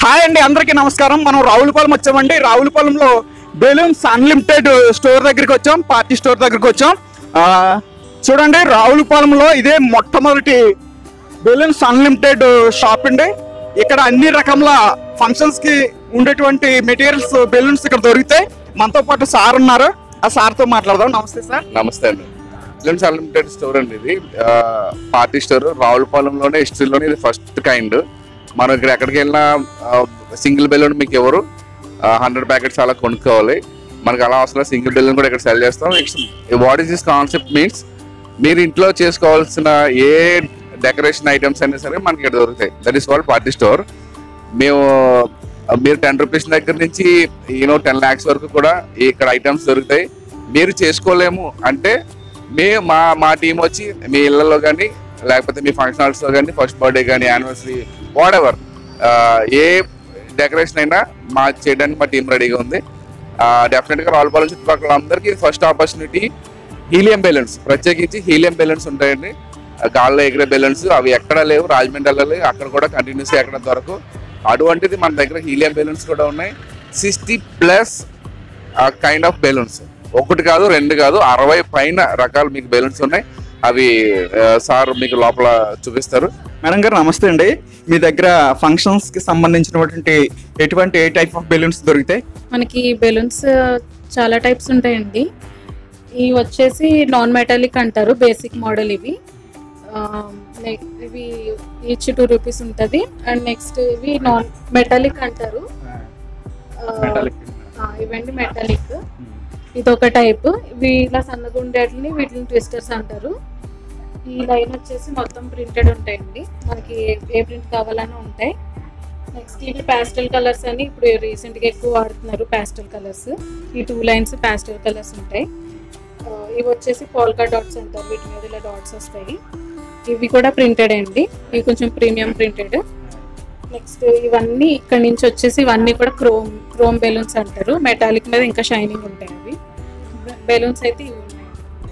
Hi అండి అందరికీ నమస్కారం మనం రావులపాలెం వచ్చామండి రావులపాలెంలో బెలూన్స్ అన్లిమిటెడ్ స్టోర్ దగ్గరికి వచ్చాం పార్టీ స్టోర్ దగ్గరికి వచ్చాం ఆ, చూడండి రావులపాలెంలో ఇదే మొట్టమొదటి బెలూన్స్ అన్లిమిటెడ్ షాప్ అండి ఇక్కడ అన్ని రకముల ఫంక్షన్స్ కి ఉండేటువంటి మెటీరియల్స్ బెలూన్స్ ఇక్కడ దొరుకుతాయి మనతో పాటు సార్ ఉన్నారు ఆ సార్ తో మాట్లాడదాం నమస్తే సార్ నమస్తే అండి ఫిలిమ్స్ అన్లిమిటెడ్ స్టోర్ అండి ఇది ఆ, పార్టీ స్టోర్ రావులపాలెంలోనే హిస్టరీలోనే ఇది ఫస్ట్ కైండ్ మనం ఇక్కడ ఎక్కడికి వెళ్ళినా సింగిల్ బెలూన్ మీకు ఎవరు హండ్రెడ్ ప్యాకెట్స్ అలా కొనుక్కోవాలి మనకు అలా అవసరం సింగిల్ బెలూన్ కూడా ఇక్కడ సెల్ చేస్తాం what is this concept means మీరు ఇంట్లో చేసుకోవాల్సిన ఏ డెకరేషన్ ఐటమ్స్ అయినా సరే మనకి ఇక్కడ దొరుకుతాయి that is called party store మేము ఆ, మీరు టెన్ రూపీస్ దగ్గర నుంచి యూనో టెన్ ల్యాక్స్ వరకు కూడా ఇక్కడ ఐటమ్స్ దొరుకుతాయి మీరు చేసుకోలేము అంటే మే మా మా టీం వచ్చి మీ ఇళ్ళల్లో కానీ లేకపోతే మీ ఫంక్షన్ హాల్స్లో కానీ ఫస్ట్ బర్త్డే కానీ యానివర్సరీ వాట్ ఎవర్ ఏ డెకరేషన్ అయినా మా చేయడానికి మా టీం రెడీగా ఉంది డెఫినెట్గా రావులపాలెం చుట్టుపక్కల అందరికీ ఫస్ట్ ఆపర్చునిటీ హీలియం బెలూన్స్ ప్రత్యేకించి హీలియం బెలూన్స్ ఉంటాయండి ఆ గాల్లో ఎగిరే బెలూన్స్ అవి ఎక్కడ లేవు రాజమండ్రిలో లేవు అక్కడ కూడా కంటిన్యూస్ ఎక్కడ దొరకు అటువంటిది మన దగ్గర హీలియం బెలూన్స్ కూడా ఉన్నాయి sixty plus kind of balloons ఒకటి కాదు రెండు కాదు అరవై పైన రకాలు మీకు బెలూన్స్ ఉన్నాయి అవి ఆ, సార్ మీకు లోపల చూపిస్తారు మేడం గారు నమస్తే అండి మీ దగ్గర ఫంక్షన్స్ కి సంబంధించినటువంటి ఎటువంటి ఏ టైప్ ఆఫ్ బెలూన్స్ దొరుకుతాయి మనకి బెలూన్స్ చాలా టైప్స్ ఉంటాయండి ఇవి వచ్చేసి నాన్ మెటాలిక్ అంటారు బేసిక్ మోడల్ ఇవి ఆ, నెక్- ఇవి ఈచ్ టూ రూపీస్ ఉంటుంది అండ్ నెక్స్ట్ ఇవి నాన్ మెటాలిక్ అంటారు ఆ, ఆ, ఇవండి మెటాలిక్ ఇది ఒక టైప్ ఇవి ఇలా సన్నగా ఉండేటిని వీటిని ట్విస్టర్స్ అంటారు ఈ లైన్ వచ్చేసి మొత్తం ప్రింటెడ్ ఉంటాయండి మనకి ఏ ప్రింట్ కావాలన్నా ఉంటాయి నెక్స్ట్ ఇవి పాస్టల్ కలర్స్ అని ఇప్పుడు రీసెంట్గా ఎక్కువ వాడుతున్నారు పాస్టల్ కలర్స్ ఈ టూ లైన్స్ పాస్టల్ కలర్స్ ఉంటాయి ఆ, ఇవి వచ్చేసి పోల్కా డాట్స్ అంటారు వీటి మీద ఇలా డాట్స్ వస్తాయి ఇవి కూడా ప్రింటెడ్ అండి ఇవి కొంచెం ప్రీమియం ప్రింటెడ్ నెక్స్ట్ ఇవన్నీ ఇక్కడ నుంచి వచ్చేసి ఇవన్నీ కూడా క్రోమ్ క్రోమ్ బెలూన్స్ అంటారు మెటాలిక్ మీద ఇంకా షైనింగ్ ఉంటాయి అవి బెలూన్స్ అయితే ఇవి ఉన్నాయి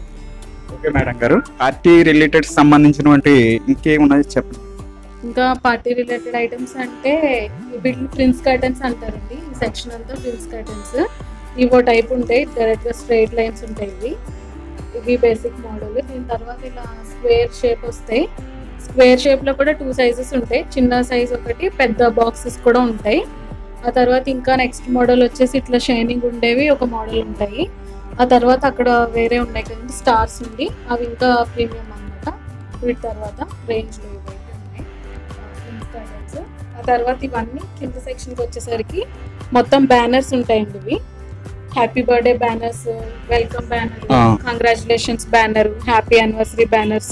ఓకే మేడం గారు పార్టీ రిలేటెడ్ సంబంధించినటువంటి ఇంకేమున్నది చెప్పండి ఇంకా పార్టీ రిలేటెడ్ ఐటమ్స్ అంటే వీటిని ప్రిన్స్ కర్టన్స్ అంటారండి ఈ సెక్షన్ అంతా ప్రిన్స్ కర్టన్స్ ఇవో టైప్ ఉంటాయి డైరెక్ట్ గా స్ట్రైట్ లైన్స్ ఉంటాయి ఇవి ఇవి బేసిక్ మోడల్ దీని తర్వాత ఇలా స్క్వేర్ షేప్ వస్తాయి స్క్వేర్ షేప్ లో కూడా టూ సైజెస్ ఉంటాయి చిన్న సైజ్ ఒకటి పెద్ద బాక్సెస్ కూడా ఉంటాయి ఆ తర్వాత ఇంకా నెక్స్ట్ మోడల్ వచ్చేసి ఇట్లా షైనింగ్ ఉండేవి ఒక మోడల్ ఉంటాయి ఆ తర్వాత అక్కడ వేరే ఉన్నాయి కదండి స్టార్స్ ఉంది అవి ఇంకా ప్రీమియం అన్నమాట వీటి తర్వాత రేంజ్ లో ఇవైతే ఉన్నాయి ఇన్స్టాల్మెంట్స్ ఆ తర్వాత ఇవన్నీ కింద సెక్షన్కి వచ్చేసరికి మొత్తం బ్యానర్స్ ఉంటాయండి ఇవి happy birthday banners welcome banner ఆ. Congratulations banner happy anniversary banners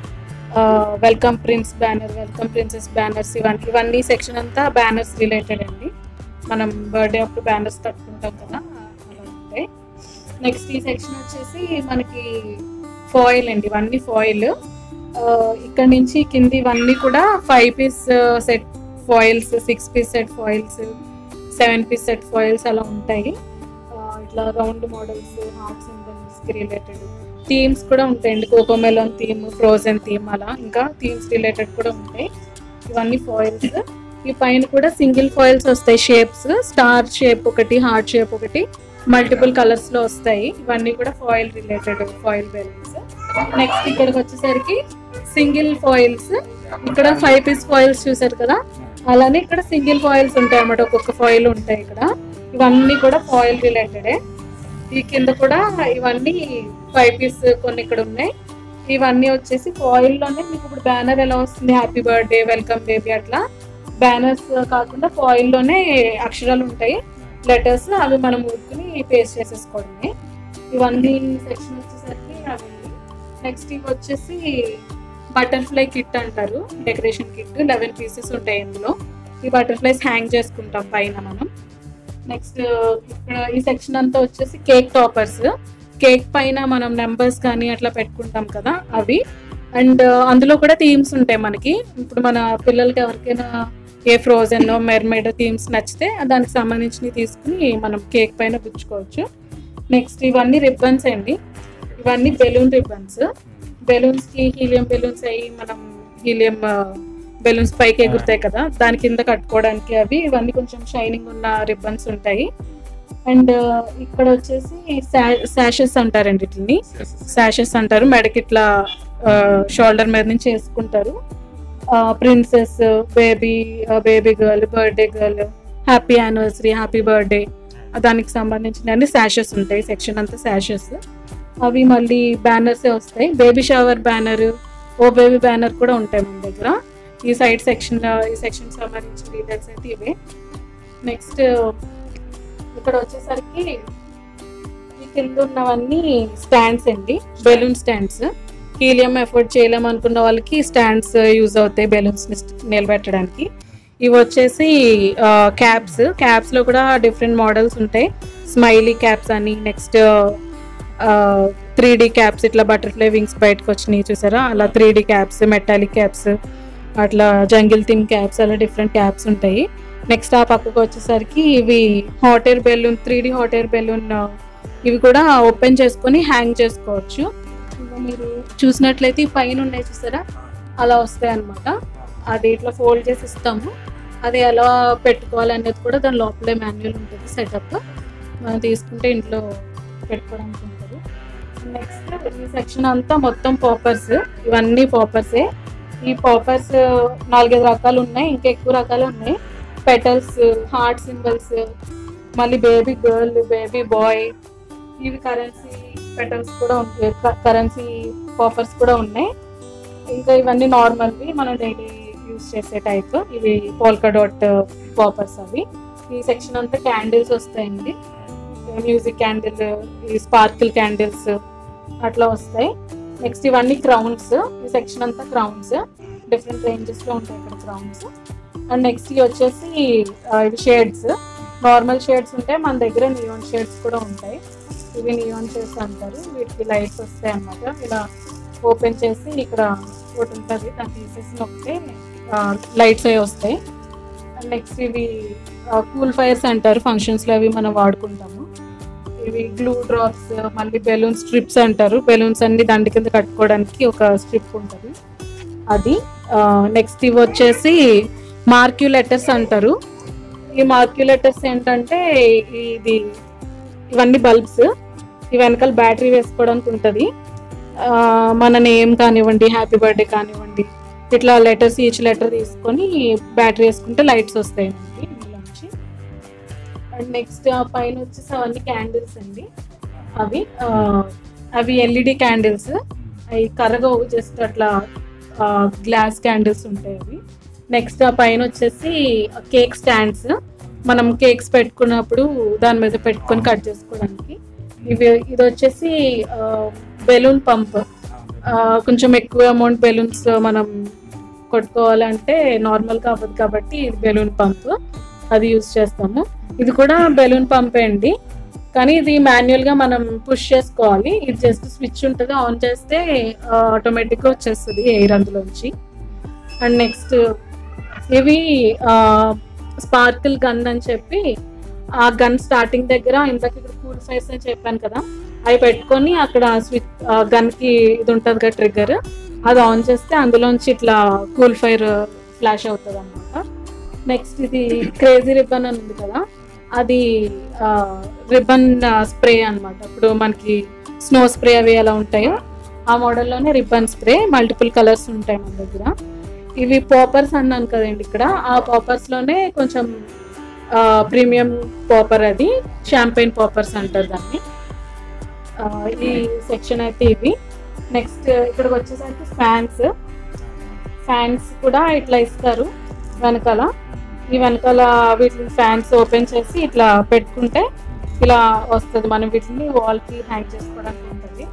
welcome prince banner welcome princess banners ఇవన్నీ ఇవన్నీ సెక్షన్ అంతా బ్యానర్స్ రిలేటెడ్ అండి మనం బర్త్డే అప్పుడు బ్యానర్స్ కట్టుకుంటాం కదా అలా ఉంటాయి నెక్స్ట్ ఈ సెక్షన్ వచ్చేసి మనకి ఫాయిల్ అండి ఇవన్నీ ఫాయిల్ ఇక్కడ నుంచి కింది ఇవన్నీ కూడా five piece set foils six piece set foils seven piece set foils అలా ఉంటాయి ఆ, ఇట్లా రౌండ్ మోడల్స్ హార్ట్ సింబల్స్ కి రిలేటెడ్ థీమ్స్ కూడా ఉంటాయండి coco melon theme frozen theme అలా ఇంకా థీమ్స్ రిలేటెడ్ కూడా ఉంటాయి ఇవన్నీ ఫాయిల్స్ ఈ పైన కూడా సింగిల్ ఫాయిల్స్ వస్తాయి షేప్స్ స్టార్ షేప్ ఒకటి హార్ట్ షేప్ ఒకటి మల్టిపుల్ కలర్స్ లో వస్తాయి ఇవన్నీ కూడా foil related foil balloons next ఇక్కడికి వచ్చేసరికి సింగిల్ ఫాయిల్స్ ఇక్కడ ఫైవ్ పీస్ ఫాయిల్స్ చూసారు కదా అలానే ఇక్కడ సింగిల్ ఫాయిల్స్ ఉంటాయి అన్నమాట ఒక్కొక్క ఫాయిల్ ఉంటాయి ఇక్కడ ఇవన్నీ కూడా ఫాయిల్ రిలేటెడే ఈ కింద కూడా ఇవన్నీ ఫైవ్ పీస్ కొన్ని ఇక్కడ ఉన్నాయి ఇవన్నీ వచ్చేసి ఫాయిల్ లోనే మీకు ఇప్పుడు బ్యానర్ ఎలా వస్తుంది హ్యాపీ బర్త్డే వెల్కమ్ బేబీ అట్లా బ్యానర్స్ కాకుండా ఫాయిల్ లోనే అక్షరాలు ఉంటాయి లెటర్స్ అవి మనం ఊరుకుని పేస్ట్ చేసేసుకోవడమే ఇవన్నీ సెక్షన్ వచ్చేసరికి అవి నెక్స్ట్ ఇవి వచ్చేసి బటర్ఫ్లై కిట్ అంటారు డెకరేషన్ కిట్ లెవెన్ పీసెస్ ఉంటాయి ఇందులో ఈ బటర్ఫ్లైస్ హ్యాంగ్ చేసుకుంటాం పైన మనం నెక్స్ట్ ఇక్కడ ఈ సెక్షన్ అంతా వచ్చేసి కేక్ టాపర్స్ కేక్ పైన మనం నెంబర్స్ కానీ అట్లా పెట్టుకుంటాం కదా అవి అండ్ అందులో కూడా థీమ్స్ ఉంటాయి మనకి ఇప్పుడు మన పిల్లలకి ఎవరికైనా ఏ ఫ్రోజన్ మెర్మేడ్ థీమ్స్ నచ్చితే దానికి సంబంధించినవి తీసుకుని మనం కేక్ పైన గుచ్చుకోవచ్చు నెక్స్ట్ ఇవన్నీ రిబ్బన్స్ అండి ఇవన్నీ బెలూన్ రిబ్బన్స్ బెలూన్స్ కి హీలియం బెలూన్స్ అయ్యి మనం హీలియం బెలూన్స్ పైకి ఎగురుతాయి కదా దాని కింద కట్టుకోవడానికి అవి ఇవన్నీ కొంచెం షైనింగ్ ఉన్న రిబ్బన్స్ ఉంటాయి అండ్ ఇక్కడ వచ్చేసి శాషెస్ అంటారండి వీటిని శాషెస్ అంటారు మెడకి ఇట్లా షోల్డర్ మీద నుంచి వేసుకుంటారు princess baby baby girl birthday girl happy anniversary happy birthday దానికి సంబంధించిన అన్ని శాషెస్ ఉంటాయి సెక్షన్ అంతా శాషెస్ అవి మళ్ళీ బ్యానర్స్ వస్తాయి baby shower banner oh baby banner కూడా ఉంటాయి మన దగ్గర ఈ సైడ్ సెక్షన్ ఈ సెక్షన్ సంబంధించిన డీటెయిల్స్ అయితే ఇవే నెక్స్ట్ ఇక్కడ వచ్చేసరికి ఈ కింద ఉన్నవన్నీ స్టాండ్స్ అండి బెలూన్ స్టాండ్స్ హీలియం ఎఫోర్డ్ చేయలేం అనుకున్న వాళ్ళకి స్టాండ్స్ యూజ్ అవుతాయి బెలూన్స్ నిలబెట్టడానికి ఇవి వచ్చేసి క్యాప్స్ క్యాప్స్ లో కూడా డిఫరెంట్ మోడల్స్ ఉంటాయి స్మైలీ క్యాప్స్ అని నెక్స్ట్ త్రీ డి క్యాప్స్ ఇట్లా బటర్ఫ్లై వింగ్స్ బయటకు వచ్చినాయి చూసారా అలా three D caps metallic caps అట్లా జంగిల్ థిమ్ క్యాప్స్ అలా డిఫరెంట్ క్యాప్స్ ఉంటాయి నెక్స్ట్ ఆ పక్కకు వచ్చేసరికి ఇవి hot air balloon three D hot air balloon ఇవి కూడా ఓపెన్ చేసుకొని హ్యాంగ్ చేసుకోవచ్చు ఇంకా మీరు చూసినట్లయితే ఈ పైన ఉన్నాయి చూసారా అలా వస్తాయి అనమాట అది ఇట్లా ఫోల్డ్ చేసి ఇస్తాము అది ఎలా పెట్టుకోవాలి అనేది కూడా దాని లోపలే మాన్యువల్ ఉంటుంది సెటప్ మనం తీసుకుంటే ఇంట్లో పెట్టుకోవడానికి ఉంటుంది నెక్స్ట్ ఈ సెక్షన్ అంతా మొత్తం పాపర్స్ ఇవన్నీ పాపర్సే ఈ పాపర్స్ నాలుగైదు రకాలు ఉన్నాయి ఇంకా ఎక్కువ రకాలు ఉన్నాయి పెటల్స్ హార్ట్ సింబల్స్ మళ్ళీ బేబీ గర్ల్ బేబీ బాయ్ ఇవి కరెన్సీ పెటల్స్ కూడా ఉంటాయి కరెన్సీ పాపర్స్ కూడా ఉన్నాయి ఇంకా ఇవన్నీ నార్మల్వి మనం డైలీ యూస్ చేసే టైప్ ఇవి పోల్కా డాట్ పాపర్స్ అవి ఈ సెక్షన్ అంతా క్యాండిల్స్ వస్తాయండి మ్యూజిక్ క్యాండిల్ ఈ స్పార్కిల్ క్యాండిల్స్ అట్లా వస్తాయి నెక్స్ట్ ఇవన్నీ క్రౌన్స్ ఈ సెక్షన్ అంతా క్రౌన్స్ డిఫరెంట్ రేంజెస్ లో ఉంటాయి ఇక్కడ క్రౌన్స్ అండ్ నెక్స్ట్ ఇవి వచ్చేసి ఆ, ఇవి షేడ్స్ నార్మల్ షేడ్స్ ఉంటాయి మన దగ్గర నియోన్ షేడ్స్ కూడా ఉంటాయి ఇవి నియోన్ షేడ్స్ అంటారు వీటికి లైట్స్ వస్తాయి అన్నమాట ఇలా ఓపెన్ చేసి ఇక్కడ ఒకటి ఉంటుంది దాన్ని తీసేసి నొక్కితే లైట్స్ అవి వస్తాయి అండ్ నెక్స్ట్ ఇవి కూల్ ఫైర్స్ అంటారు ఫంక్షన్స్ లో అవి మనం వాడుకుంటాము ఇవి గ్లూ డ్రాప్స్ మళ్ళీ బెలూన్ స్ట్రిప్స్ అంటారు బెలూన్స్ అన్ని దండి కింద కట్టుకోవడానికి ఒక స్ట్రిప్ ఉంటుంది అది నెక్స్ట్ ఇవి వచ్చేసి మార్క్యులేటర్స్ అంటారు ఈ మార్క్యులేటర్స్ ఏంటంటే ఇది ఇవన్నీ బల్బ్స్ ఈ వెనకాల బ్యాటరీ వేసుకోవడానికి ఉంటుంది ఆ, మన నేమ్ కానివ్వండి హ్యాపీ బర్త్డే కానివ్వండి ఇట్లా లెటర్స్ ఈచ్ లెటర్ తీసుకొని బ్యాటరీ వేసుకుంటే లైట్స్ వస్తాయి మనకి ఇందులోంచి అండ్ నెక్స్ట్ పైన వచ్చేసి అవన్నీ క్యాండిల్స్ అండి అవి ఆ, అవి ఎల్ఈడి క్యాండిల్స్ అవి కరగవు జస్ట్ అట్లా గ్లాస్ క్యాండిల్స్ ఉంటాయి అవి నెక్స్ట్ ఆ పైన వచ్చేసి కేక్ స్టాండ్స్ మనం కేక్స్ పెట్టుకున్నప్పుడు దాని మీద పెట్టుకొని కట్ చేసుకోవడానికి ఇవి ఇది వచ్చేసి బెలూన్ పంప్ కొంచెం ఎక్కువ అమౌంట్ బెలూన్స్ మనం కొట్టుకోవాలంటే నార్మల్గా అవ్వదు కాబట్టి ఇది బెలూన్ పంప్ అది యూజ్ చేస్తాము ఇది కూడా బెలూన్ పంపే అండి కానీ ఇది మాన్యువల్ గా మనం పుష్ చేసుకోవాలి ఇది జస్ట్ స్విచ్ ఉంటుంది ఆన్ చేస్తే ఆటోమేటిక్ గా వచ్చేస్తుంది ఎయిర్ అందులోంచి అండ్ నెక్స్ట్ ఇవి స్పార్కిల్ గన్ అని చెప్పి ఆ గన్ స్టార్టింగ్ దగ్గర ఇందాక ఇక్కడ కూల్ ఫైర్స్ అని చెప్పాను కదా అవి పెట్టుకొని అక్కడ స్విచ్ గన్ కి ఇది ఉంటుంది కదా ట్రిగ్గర్ అది ఆన్ చేస్తే అందులోంచి ఇట్లా కూల్ ఫైర్ ఫ్లాష్ అవుతుంది అనమాట నెక్స్ట్ ఇది క్రేజీ రిబ్బన్ అని ఉంది కదా అది రిబ్బన్ స్ప్రే అన్నమాట ఇప్పుడు మనకి స్నో స్ప్రే అవి ఎలా ఉంటాయో ఆ మోడల్లోనే రిబ్బన్ స్ప్రే మల్టిపుల్ కలర్స్ ఉంటాయి మన దగ్గర ఇవి పాపర్స్ అన్నాను కదండి ఇక్కడ ఆ పాపర్స్ లోనే కొంచెం ప్రీమియం పాపర్ అది షాంపైన్ పాపర్స్ అంటారు దాన్ని ఆ, ఈ సెక్షన్ అయితే ఇవి నెక్స్ట్ ఇక్కడికి వచ్చేసరికి ఫ్యాన్స్ ఫ్యాన్స్ కూడా ఇట్లా ఇస్తారు వెనకాల ఈ వెనకాల వీటిని ఫ్యాన్స్ ఓపెన్ చేసి ఇట్లా పెట్టుకుంటే ఇలా వస్తుంది మనం వీటిని వాల్ కి హ్యాంగ్ చేసుకోవడానికి ఉంటుంది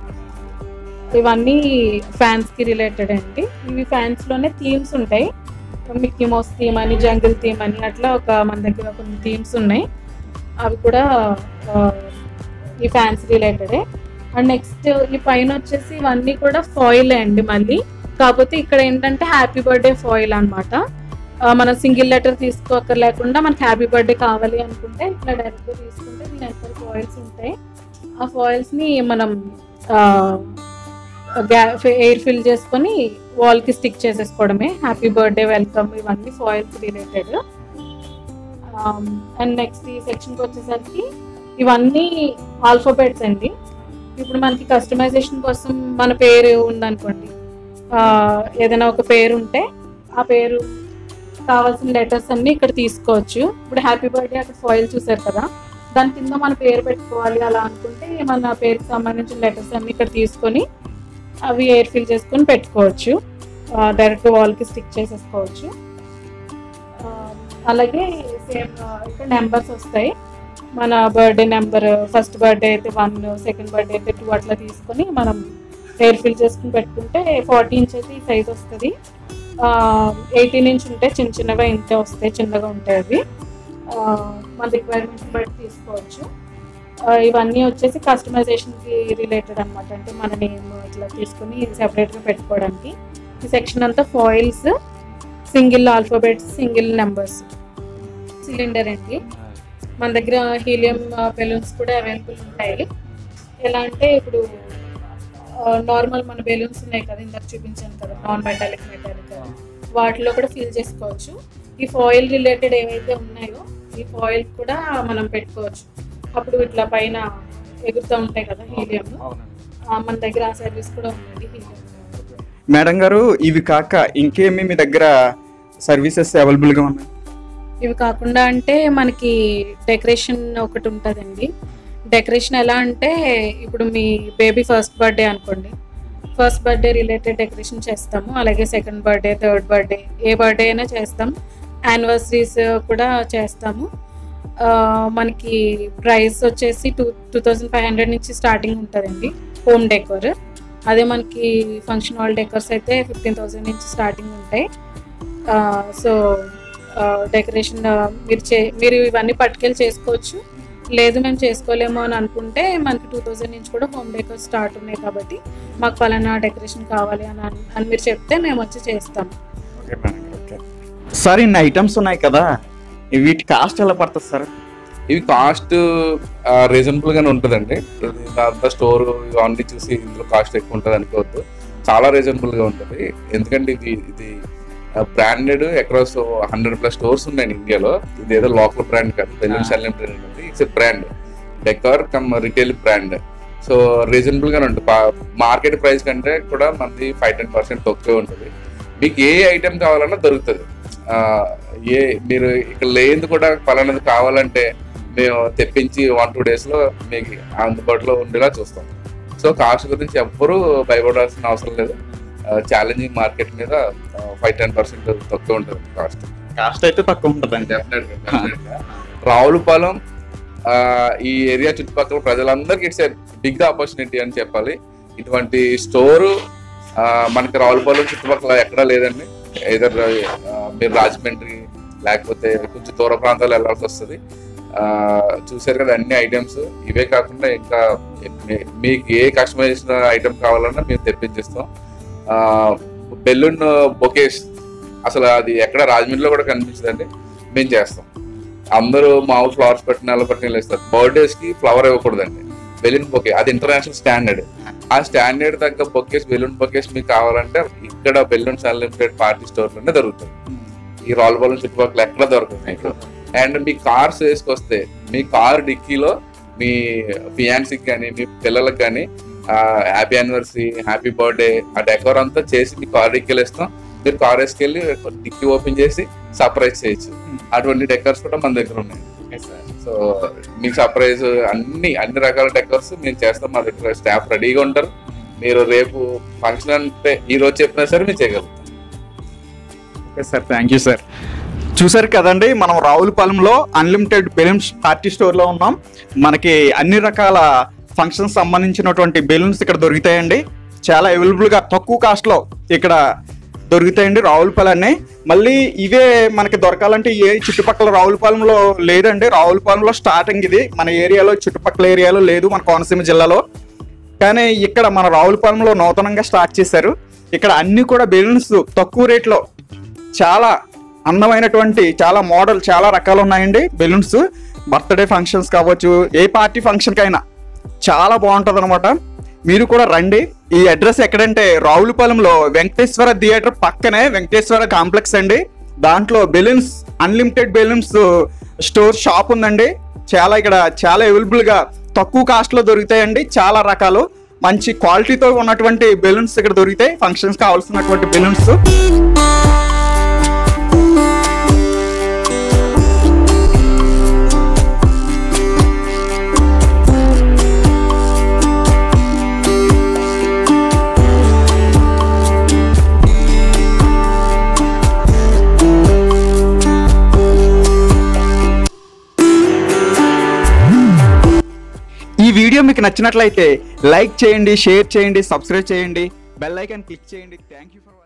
ఇవన్నీ ఫ్యాన్స్ కి రిలేటెడ్ అండి ఇవి ఫ్యాన్స్ లోనే థీమ్స్ ఉంటాయి మిక్కీ మౌస్ థీమ్ అని జంగిల్ థీమ్ అని అట్లా ఒక మన దగ్గర కొన్ని థీమ్స్ ఉన్నాయి అవి కూడా ఆ, ఈ ఫ్యాన్స్ రిలేటెడే అండ్ నెక్స్ట్ ఈ పైన వచ్చేసి ఇవన్నీ కూడా ఫాయిల్ అండి మళ్ళీ కాకపోతే ఇక్కడ ఏంటంటే హ్యాపీ బర్త్డే ఫాయిల్ అనమాట మన సింగిల్ లెటర్ తీసుకోకర్ లేకుండా మనకి హ్యాపీ బర్త్డే కావాలి అనుకుంటే ఇట్లా డైరెక్ట్గా తీసుకుంటే దీని ఎంత ఫాయిల్స్ ఉంటాయి ఆ ఫాయిల్స్ ని మనం ఎయిర్ ఫిల్ చేసుకొని వాల్ కి స్టిక్ చేసేసుకోవడమే హ్యాపీ బర్త్డే వెల్కమ్ ఇవన్నీ ఫాయిల్స్ రిలేటెడ్ అండ్ నెక్స్ట్ ఈ సెక్షన్కి వచ్చేసరికి ఇవన్నీ ఆల్ఫాబెట్స్ అండి ఇప్పుడు మనకి కస్టమైజేషన్ కోసం మన పేరు ఉందనుకోండి ఆ, ఏదైనా ఒక పేరు ఉంటే ఆ పేరు కావాల్సిన లెటర్స్ అన్ని ఇక్కడ తీసుకోవచ్చు ఇప్పుడు హ్యాపీ బర్త్డే అక్కడ ఫాయిల్ చూసారు కదా దాని కింద మన పేరు పెట్టుకోవాలి అలా అనుకుంటే మన పేరుకి సంబంధించిన లెటర్స్ అన్ని ఇక్కడ తీసుకొని అవి ఎయిర్ ఫిల్ చేసుకొని పెట్టుకోవచ్చు డైరెక్ట్ వాల్కి స్టిక్ చేసేసుకోవచ్చు ఆ, అలాగే సేమ్ ఇక్కడ నెంబర్స్ వస్తాయి మన బర్త్డే నెంబర్ ఫస్ట్ బర్త్డే అయితే వన్ సెకండ్ బర్త్డే అయితే టూ అట్లా తీసుకొని మనం ఎయిర్ ఫిల్ చేసుకుని పెట్టుకుంటే ఫార్టీ ఇంచ్ అయితే ఈ సైజ్ వస్తుంది ఎయిటీన్ ఇంచ్ ఉంటే చిన్న చిన్నగా ఇంతే వస్తాయి చిన్నగా ఉంటాయి అవి ఆ, మన రిక్వైర్మెంట్స్ బట్టి తీసుకోవచ్చు ఆ, ఇవన్నీ వచ్చేసి కస్టమైజేషన్కి రిలేటెడ్ అనమాట అంటే మన నేమ్ ఇట్లా తీసుకుని సెపరేట్గా పెట్టుకోవడానికి ఈ సెక్షన్ అంతా foils single alphabets single numbers cylinder అండి మన దగ్గర హీలియం బెలూన్స్ కూడా అవైలబుల్ ఉంటాయి ఎలా అంటే ఇప్పుడు నార్మల్ మన బెలూన్స్ ఉన్నాయి కదా ఇందాక చూపించాను కదా నాన్ మెటాలిక్ మెటాలిక్ వాటిలో కూడా ఫిల్ చేసుకోవచ్చు ఈ ఫాయిల్ రిలేటెడ్ ఏవైతే ఉన్నాయో ఈ ఫాయిల్ కూడా మనం పెట్టుకోవచ్చు అప్పుడు ఇట్లా పైన ఎగురుతూ ఉంటాయి కదా హీలియం మన దగ్గర ఆ సర్వీస్ కూడా ఉందండి హీలియం మేడం గారు ఇవి కాక ఇంకేమి మీ దగ్గర సర్వీసెస్ అవైలబుల్గా ఉన్నాయి ఇవి కాకుండా అంటే మనకి డెకరేషన్ ఒకటి ఉంటుందండి డెకరేషన్ ఎలా అంటే ఇప్పుడు మీ బేబీ ఫస్ట్ బర్త్డే అనుకోండి ఫస్ట్ బర్త్డే రిలేటెడ్ డెకరేషన్ చేస్తాము అలాగే సెకండ్ బర్త్డే థర్డ్ బర్త్డే ఏ బర్త్డే అయినా చేస్తాం యానివర్సరీస్ కూడా చేస్తాము ఆ, మనకి ప్రైస్ వచ్చేసి two two thousand five hundred నుంచి స్టార్టింగ్ ఉంటుందండి హోమ్ డెకోర్ అదే మనకి ఫంక్షన్ హాల్ డెకర్స్ అయితే ఫిఫ్టీన్ థౌసండ్ నుంచి స్టార్టింగ్ ఉంటాయి సో డెకరేషన్ మీరు చే మీరు ఇవన్నీ పట్టుకెళ్ళి చేసుకోవచ్చు లేదు మేము చేసుకోలేము అని అనుకుంటే మనకి టూ థౌజండ్ నుంచి కూడా హోమ్ డెకర్ స్టార్ట్ ఉన్నాయి కాబట్టి మాకు పలానా డెకరేషన్ కావాలి అని అన్- అని మీరు చెప్తే మేము వచ్చి చేస్తాము ఓకే మేడం గారు ఓకే సార్ ఇన్ని ఐటమ్స్ ఉన్నాయి కదా వీటి కాస్ట్ ఎలా పడుతుంది సార్ ఇవి కాస్ట్ రీజనబుల్ గానే ఉంటుందండి ఇది అంతా స్టోర్ ఇవన్నీ చూసి ఇందులో కాస్ట్ ఎక్కువ ఉంటుంది అనుకోవద్దు చాలా రీజనబుల్ గా ఉంటుంది ఎందుకంటే ఇది ఇది branded across hundred plus stores ఉన్నాయి ఇండియాలో ఇది ఏదో లోకల్ బ్రాండ్ కాదు బెలూన్ సెల్లింగ్ బ్రాండ్ ఉంది it's brand decor cum retail brand so reasonable గానే ఉంటుంది మార్కెట్ ప్రైస్ కంటే కూడా మనది ఫైవ్ టెన్ పర్సెంట్ తక్కువ ఉంటుంది మీకు ఏ ఐటెం కావాలన్నా దొరుకుతుంది ఆ, ఏ మీరు ఇక్కడ లేనిది కూడా పలానది కావాలంటే మేము తెప్పించి వన్ టూ డేస్ లో మీకు అందుబాటులో ఉండేలా చూస్తాం సో కాస్ట్ గురించి ఎవ్వరూ భయపడాల్సిన అవసరం లేదు ఛాలెంజింగ్ మార్కెట్ మీద ఫైవ్ టెన్ పర్సెంట్ తక్కువ ఉంటుంది కాస్ట్ కాస్ట్ అయితే తక్కువ ఉంటుందండి డెఫినెట్గా రావులపాలెం ఆ, ఈ ఏరియా చుట్టుపక్కల ప్రజలందరికీ ఇట్స్ బిగ్ ఆపర్చునిటీ అని చెప్పాలి ఇటువంటి స్టోరు మనకి రావులపాలెం చుట్టుపక్కల ఎక్కడా లేదండి ఏదర్ మీరు రాజమండ్రి లేకపోతే కొంచెం దూర ప్రాంతాలు వెళ్ళాల్సి వస్తుంది ఆ, చూసారు కదా అన్ని ఐటమ్స్ ఇవే కాకుండా ఇంకా మీ- మీకు ఏ కస్టమైజేషన్ ఐటమ్ కావాలన్నా మేము తెప్పించేస్తాం బెలూన్ బొకేస్ అసలు అది ఎక్కడ రాజమండ్రిలో కూడా కనిపించదండి మేము చేస్తాం అందరూ మామూలు ఫ్లవర్స్ పెట్టిన అలా పెట్టిన ఇలా ఇస్తారు బర్త్డేస్ కి ఫ్లవర్ ఇవ్వకూడదండి బెలూన్ బొకే అది ఇంటర్నేషనల్ స్టాండర్డ్ ఆ స్టాండర్డ్ తగ్గ బొకేస్ బెలూన్ బొకేస్ మీకు కావాలంటే ఇక్కడ బెలూన్స్ అన్లిమిటెడ్ పార్టీ స్టోర్ లోనే దొరుకుతుంది ఈ రాల్ బాల్ చుట్టుపక్కల ఎక్కడ దొరకదు మీకు అండ్ మీ కార్స్ వేసుకొస్తే మీ కార్ డిక్కీలో మీ ఫియాన్సీకి కానీ మీ పిల్లలకు కానీ హ్యాపీ యానివర్సరీ హ్యాపీ బర్త్డే ఆ డెకోర్ అంతా చేసి మీ కార్ డిక్కీలో ఇస్తాం మీరు కార్ వేసుకెళ్ళి డిక్కీ ఓపెన్ చేసి సర్ప్రైజ్ చేయొచ్చు అటువంటి డెకర్స్ కూడా మన దగ్గర ఉన్నాయి సో మీకు సర్ప్రైజ్ అన్ని అన్ని రకాల డెకర్స్ మేము చేస్తాం మా దగ్గర స్టాఫ్ రెడీగా ఉంటారు మీరు రేపు ఫంక్షన్ అంటే ఈ రోజు చెప్పినా సరే మేము చేయగలుగుతాం okay sir thank you sir చూసారు కదండి మనం రావులపాలెంలో అన్లిమిటెడ్ బెలూన్స్ పార్టీ స్టోర్లో ఉన్నాం మనకి అన్ని రకాల ఫంక్షన్స్ సంబంధించినటువంటి బెలూన్స్ ఇక్కడ దొరుకుతాయండి చాలా అవైలబుల్గా తక్కువ కాస్ట్లో ఇక్కడ దొరుకుతాయండి రావులపాలెన్ని మళ్ళీ ఇవే మనకి దొరకాలంటే ఏ చుట్టుపక్కల రావులపాలెంలో లేదండి రావులపాలెంలో స్టార్టింగ్ ఇది మన ఏరియాలో చుట్టుపక్కల ఏరియాలో లేదు మన కోనసీమ జిల్లాలో కానీ ఇక్కడ మన రావులపాలెంలో నూతనంగా స్టార్ట్ చేశారు ఇక్కడ అన్ని కూడా బెలూన్స్ తక్కువ రేట్లో చాలా అందమైనటువంటి చాలా మోడల్ చాలా రకాలు ఉన్నాయండి బెలూన్స్ బర్త్డే ఫంక్షన్స్ కావచ్చు ఏ పార్టీ ఫంక్షన్కైనా చాలా బాగుంటుంది అనమాట మీరు కూడా రండి ఈ అడ్రస్ ఎక్కడంటే రావులపాలెంలో వెంకటేశ్వర థియేటర్ పక్కనే వెంకటేశ్వర కాంప్లెక్స్ అండి దాంట్లో balloons unlimited balloons store shop ఉందండి చాలా ఇక్కడ చాలా అవైలబుల్ గా తక్కువ కాస్ట్ లో దొరుకుతాయండి చాలా రకాలు మంచి క్వాలిటీతో ఉన్నటువంటి బెలూన్స్ ఇక్కడ దొరుకుతాయి ఫంక్షన్స్ కావాల్సినటువంటి బెలూన్స్ ఈ వీడియో మీకు నచ్చినట్లయితే లైక్ చేయండి షేర్ చేయండి సబ్స్క్రైబ్ చేయండి బెల్ ఐకాన్ క్లిక్ చేయండి థ్యాంక్ యూ ఫర్